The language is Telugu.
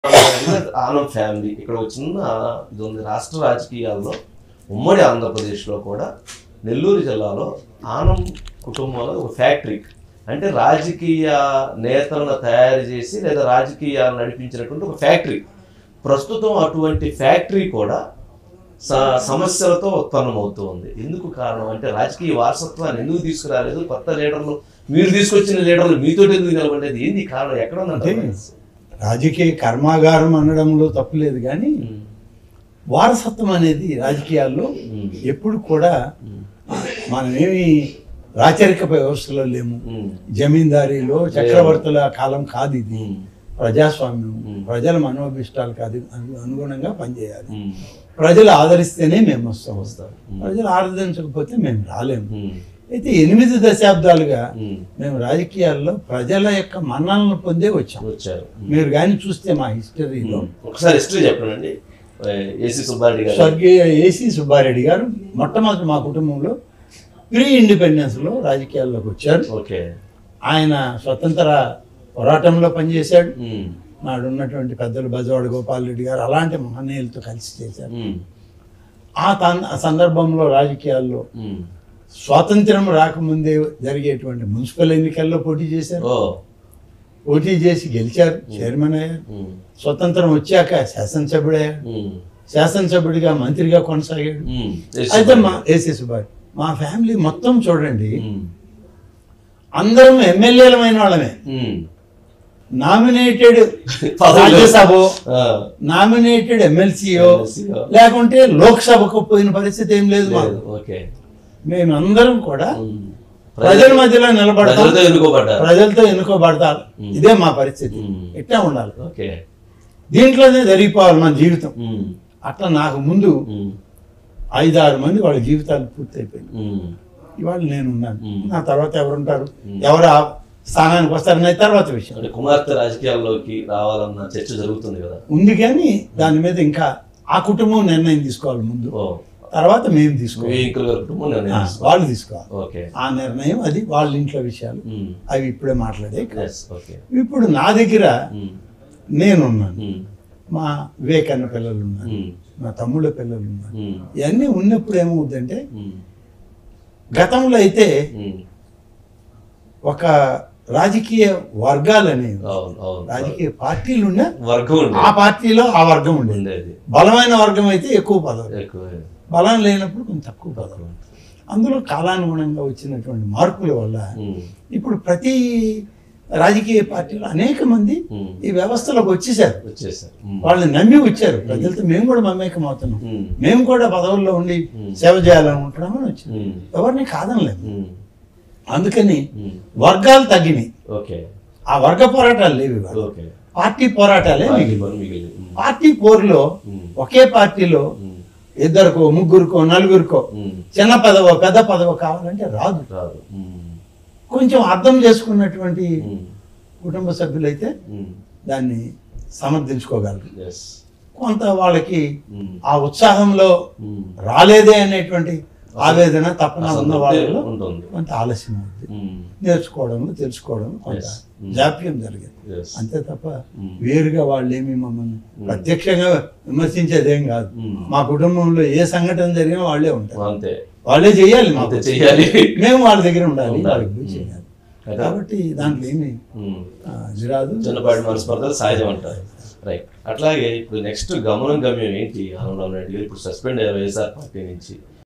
ఆనం ఫ్యామిలీ ఇక్కడ ఒక చిన్న ఇది ఉంది రాష్ట్ర రాజకీయాల్లో ఉమ్మడి ఆంధ్రప్రదేశ్లో కూడా నెల్లూరు జిల్లాలో ఆనం కుటుంబంలో ఒక ఫ్యాక్టరీ అంటే రాజకీయ నేతలను తయారు చేసి లేదా రాజకీయాలు నడిపించినటువంటి ఒక ఫ్యాక్టరీ ప్రస్తుతం అటువంటి ఫ్యాక్టరీ కూడా స- సమస్యలతో ఉత్పన్నమవుతూ ఉంది ఎందుకు కారణం అంటే రాజకీయ వారసత్వాన్ని ఎందుకు తీసుకురాలేదు కొత్త లీడర్లు మీరు తీసుకొచ్చిన లీడర్లు మీతో ఎందుకు నిలబడలేదు ఏంది కారణం ఎక్కడ అంటే ఉందంటే రాజకీయ కర్మాగారం అనడంలో తప్పులేదు కానీ వారసత్వం అనేది రాజకీయాల్లో ఎప్పుడు కూడా మనమేమి రాచరిక వ్యవస్థలో లేము జమీందారీలో చక్రవర్తుల కాలం కాదు ఇది ప్రజాస్వామ్యం ప్రజల మనోభిష్టాలు కాదు అను- అనుగుణంగా పనిచేయాలి ప్రజలు ఆదరిస్తేనే మేము వస్తాం వస్తాం. ప్రజలు ఆదరించకపోతే మేము రాలేము అయితే ఎనిమిది దశాబ్దాలుగా మేము రాజకీయాల్లో ప్రజల యొక్క మన్ననలు పొందే వచ్చాం వచ్చారు మీరు కానీ చూస్తే మా హిస్టరీలో ఒకసారి హిస్టరీ చెప్పండి ఏసీ సుబ్బారెడ్డి గారు స్వర్గీయ ఏసీ సుబ్బారెడ్డి గారు మొట్టమొదటి మా కుటుంబంలో ప్రీ ఇండిపెండెన్స్లో రాజకీయాల్లోకి వచ్చారు ఓకే ఆయన స్వతంత్ర పోరాటంలో పనిచేశాడు ఉమ్, నాడు ఉన్నటువంటి పెద్దలు బజవాడ గోపాల్ రెడ్డి గారు అలాంటి మహనీయులతో కలిసి చేశారు ఉమ్, ఆ తన్- ఆ సందర్భంలో రాజకీయాల్లో ఉమ్. స్వాతంత్రం రాకముందే జరిగేటువంటి మున్సిపల్ ఎన్నికల్లో పోటీ చేశారు ఓ పోటీ చేసి గెలిచారు చైర్మన్ అయ్యారు ఉమ్, స్వతంత్రం వచ్చాక శాసనసభ్యుడయ్యాడు ఉమ్, శాసనసభ్యుడిగా మంత్రిగా కొనసాగాడు ఉమ్. ఏసీ అయితే మా సుబ్బారెడ్డి. ఏసీ సుబ్బారెడ్డి మా ఫ్యామిలీ మొత్తం చూడండి ఉమ్, అందరం ఎమ్మెల్యేలమైన వాళ్ళమే ఉమ్. నామినేటెడ్ పదవులు. రాజ్యసభ ఆ, నామినేటెడ్ ఎమ్మెల్సీఓ MLCO. లేకుంటే లోక్సభకు పోయిన పరిస్థితి ఏం లేదు మాకు లేదు, ఓకే మేము అందరం కూడా ఉమ్. ప్రజల మధ్యలో నిలబడతాం ప్రజలతో ఎన్నుకోబడ్డారు ప్రజలతో ఎన్నుకోబడతారు ఇదే మా పరిస్థితి ఉమ్. ఇట్లా ఉండాలి ఓకే దీంట్లోనే జరిగిపోవాలి మన జీవితం ఉమ్, అట్లా నాకు ముందు ఉమ్, ఐదారు మంది వాళ్ళ జీవితాలు పూర్తయిపోయింది ఉమ్. ఇవాళ నేను ఉన్నాను మ్మ్. నా తర్వాత ఎవరుంటారు ఎవరు ఆ స్థానానికి వస్తారనే తర్వాత విషయం అంటే కుమార్తె రాజకీయాల్లోకి రావాలన్న చర్చ జరుగుతుంది కదా ఉంది కానీ దాని మీద ఇంకా ఆ కుటుంబం నిర్ణయం తీసుకోవాలి ముందు ఓ తర్వాత మేము మీ తీసుకోవాలి ఇంకుల గారి కుటుంబం నిర్ణయం ఆ, తీసుకోవాలి. వాళ్ళు తీసుకోవాలి ఓకే ఆ నిర్ణయం అది వాళ్ళ ఇంట్లో విషయాలు ఉమ్, అవి ఇప్పుడే మాట్లాడే కాదు. ఎస్ ఓకే ఇప్పుడు నా దగ్గర ఉమ్, నేనున్నాను ఉమ్, మా వివేకన్న పిల్లలు ఉన్నారు ఉమ్, మా తమ్ముళ్ళ పిల్లలు ఉన్నారు ఉమ్, ఇవన్నీ ఉన్నప్పుడు ఏమవుతుందంటే ఉమ్, గతంలో అయితే ఉమ్. ఒక రాజకీయ వర్గాలు అనేవి అవును అవును రాజకీయ పార్టీలు ఉన్న వర్గం ఆ ఉండేది పార్టీలో ఆ వర్గం ఉండేది ఉండేది బలమైన వర్గం అయితే ఎక్కువ పదవులు ఎక్కువ బలం లేనప్పుడు కొంచెం తక్కువ పదవులు అందులో కాలానుగుణంగా వచ్చినటువంటి మార్పుల వల్ల ఉమ్, ఇప్పుడు ప్రతి రాజకీయ పార్టీలో అనేక మంది ఉమ్. ఈ వ్యవస్థలోకి వచ్చేసారు వచ్చేసారు ఉమ్, వాళ్ళని నమ్మి వచ్చారు ప్రజలతో మేము కూడా మమేకం అవుతున్నాం ఉమ్, మేము కూడా పదవుల్లో ఉండి Hmm. సేవ చేయాలనుకుంటున్నామని వచ్చాం ఉమ్, ఎవరిని కాదనలేదు ఉమ్, అందుకని ఉమ్. వర్గాలు తగ్గినాయి ఓకే ఆ వర్గ పోరాటాలు లేవు ఇవాళ. ఓకే పార్టీ పోరాటాలే పార్టీ మిగిలి పని మిగిలింది ఉమ్, పార్టీ పోరులో ఉమ్, ఒకే పార్టీలో ఉమ్, ఇద్దరికో ముగ్గురికో నలుగురికో ఉమ్. చిన్న పదవో పెద్ద పదవో కావాలంటే రాదు రాదు ఉమ్, కొంచెం అర్థం చేసుకున్నటువంటి ఉమ్, కుటుంబ సభ్యులైతే ఉమ్, దాన్ని సమర్థించుకోగలరు ఎస్ కొంత వాళ్ళకి ఉమ్, ఆ ఉత్సాహంలో ఉమ్. రాలేదే అనేటువంటి ఆవేదన తపన ఉన్న అసంతృప్తి వాళ్ళలో ఉంటుంది కొంత ఆలస్యం అవుతుంది ఉమ్, నేర్చుకోవడంలో తెలుసుకోవడం కొంత Yes. Mm. జాప్యం జరిగింది yes. అంతే తప్ప Mm. వేరుగా వాళ్ళు ఏమి మమ్మల్ని ప్రత్యక్షంగా విమర్శించేదేం కాదు Mm. మా కుటుంబంలో ఏ సంఘటన జరిగినా వాళ్ళే ఉంటారు అంతే వాళ్ళే చేయాలి అంతే మాకు చెయ్యాలి మేము వాళ్ళ దగ్గర ఉండాలి ఉండాలి. వాళ్ళకి పోయి చేయాలి కదా? కాబట్టి దాంట్లో ఏమి ఉమ్. ఆ, ఇది రాదు చిన్నపాటి మనస్పర్ధలు సహజం అంటారు రైట్ అట్లాగే ఇప్పుడు నెక్స్ట్ గమనం గమ్యం ఏంటి ఆనందరావు నాయుడు గారు ఇప్పుడు సస్పెండ్ అయ్యారు వైఎస్ఆర్ పార్టీ నుంచి